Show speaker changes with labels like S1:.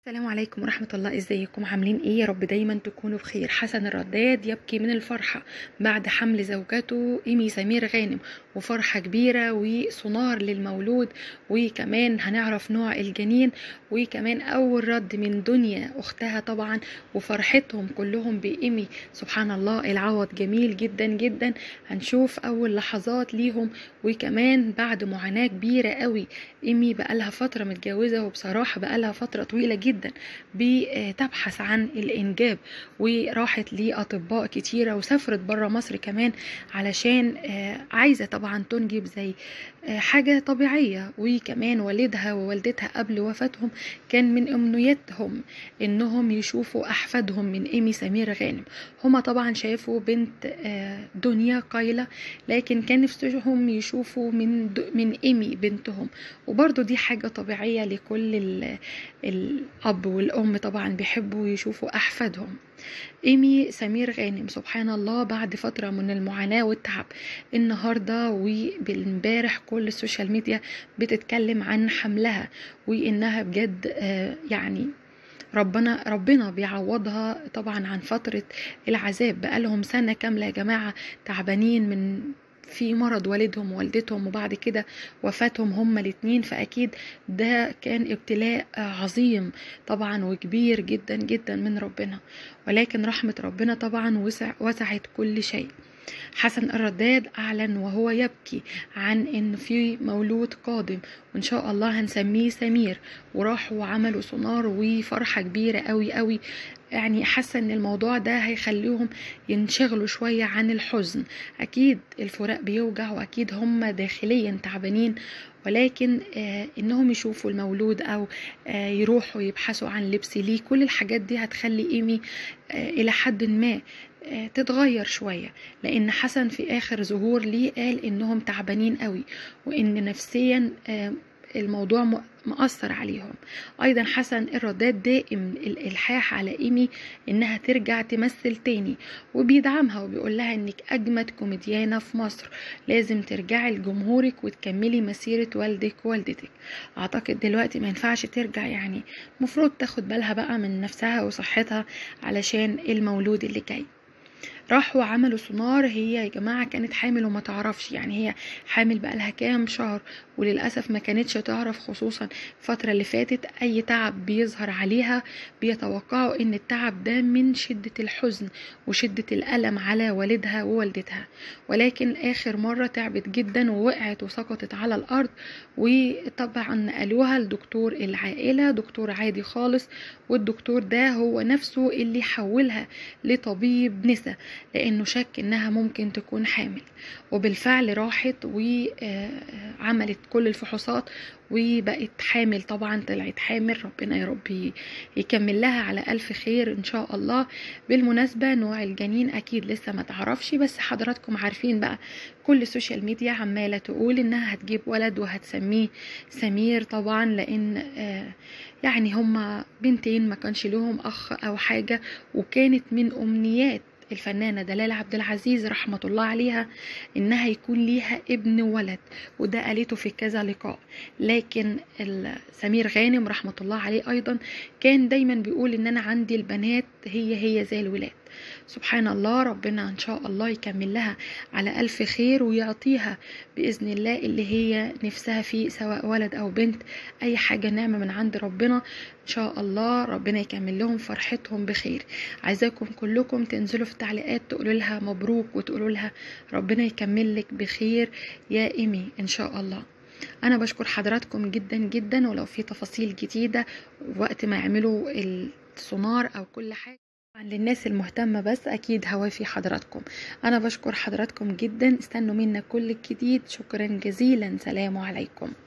S1: السلام عليكم ورحمة الله ازيكم عاملين ايه يا رب دايما تكونوا بخير حسن الرداد يبكي من الفرحة بعد حمل زوجته ايمي سمير غانم وفرحة كبيرة وصنار للمولود وكمان هنعرف نوع الجنين وكمان اول رد من دنيا اختها طبعا وفرحتهم كلهم بايمي سبحان الله العوض جميل جدا جدا هنشوف اول لحظات ليهم وكمان بعد معاناة كبيرة قوي ايمي بقالها فترة متجوزة وبصراحة بقالها فترة طويلة جدا جدا بتبحث عن الانجاب وراحت لاطباء كتيره وسافرت بره مصر كمان علشان عايزه طبعا تنجب زي حاجه طبيعيه وكمان والدها ووالدتها قبل وفاتهم كان من امنياتهم انهم يشوفوا احفادهم من ايمي سمير غانم هما طبعا شافوا بنت دنيا قايله لكن كان نفسهم يشوفوا من من ايمي بنتهم وبرضو دي حاجه طبيعيه لكل الاب والام طبعا بيحبوا يشوفوا احفادهم ايمي سمير غانم سبحان الله بعد فتره من المعاناه والتعب النهارده وبالامبارح كل السوشيال ميديا بتتكلم عن حملها وانها بجد يعني ربنا ربنا بيعوضها طبعا عن فترة العذاب بقالهم سنة كاملة يا جماعة تعبانين من في مرض والدهم ووالدتهم وبعد كده وفاتهم هما الاتنين فأكيد ده كان ابتلاء عظيم طبعا وكبير جدا جدا من ربنا ولكن رحمة ربنا طبعا وسع وسعت كل شيء حسن الرداد أعلن وهو يبكي عن إن في مولود قادم وإن شاء الله هنسميه سمير وراحوا وعملوا سونار وفرحة كبيرة قوي قوي يعني حاسة ان الموضوع ده هيخليهم ينشغلوا شوية عن الحزن اكيد الفراق بيوجع واكيد هم داخليا تعبانين ولكن آه انهم يشوفوا المولود او آه يروحوا يبحثوا عن لبس ليه كل الحاجات دي هتخلي ايمي آه الى حد ما تتغير شوية لأن حسن في آخر ظهور ليه قال إنهم تعبانين قوي وإن نفسيا الموضوع مأثر عليهم أيضا حسن الرداد دائم الإلحاح على إيمي إنها ترجع تمثل تاني وبيدعمها وبيقول لها إنك أجمد كوميديانة في مصر لازم ترجعي لجمهورك وتكملي مسيرة والدك ووالدتك أعتقد دلوقتي ما ينفعش ترجع يعني مفروض تاخد بالها بقى من نفسها وصحتها علشان المولود اللي جاي راحوا عملوا سونار هي يا جماعة كانت حامل وما تعرفش يعني هي حامل بقالها كام شهر وللأسف ما كانتش تعرف خصوصا الفترة اللي فاتت أي تعب بيظهر عليها بيتوقعوا إن التعب ده من شدة الحزن وشدة الألم على والدها ووالدتها ولكن آخر مرة تعبت جدا ووقعت وسقطت على الأرض وطبعا نقلوها لدكتور العائلة دكتور عادي خالص والدكتور ده هو نفسه اللي حولها لطبيب نسا لانه شك انها ممكن تكون حامل وبالفعل راحت وعملت كل الفحوصات وبقت حامل طبعا طلعت حامل ربنا يا رب يكمل لها على ألف خير إن شاء الله بالمناسبة نوع الجنين أكيد لسه ما تعرفش بس حضراتكم عارفين بقى كل السوشيال ميديا عمالة تقول إنها هتجيب ولد وهتسميه سمير طبعا لأن يعني هما بنتين ما كانش لهم أخ أو حاجة وكانت من أمنيات الفنانة دلال عبد العزيز رحمة الله عليها إنها يكون ليها ابن ولد وده قالته في كذا لقاء لكن سمير غانم رحمة الله عليه أيضا كان دايما بيقول إن أنا عندي البنات هي هي زي الولاد سبحان الله ربنا ان شاء الله يكمل لها على الف خير ويعطيها باذن الله اللي هي نفسها فيه سواء ولد او بنت اي حاجه نعمه من عند ربنا ان شاء الله ربنا يكمل لهم فرحتهم بخير عايزاكم كلكم تنزلوا في التعليقات تقولوا لها مبروك وتقولوا لها ربنا يكمل لك بخير يا ايمي ان شاء الله انا بشكر حضراتكم جدا جدا ولو في تفاصيل جديده وقت ما يعملوا السونار او كل حاجه للناس المهتمة بس أكيد هوافي حضراتكم أنا بشكر حضراتكم جدا استنوا منا كل الجديد شكرا جزيلا سلام عليكم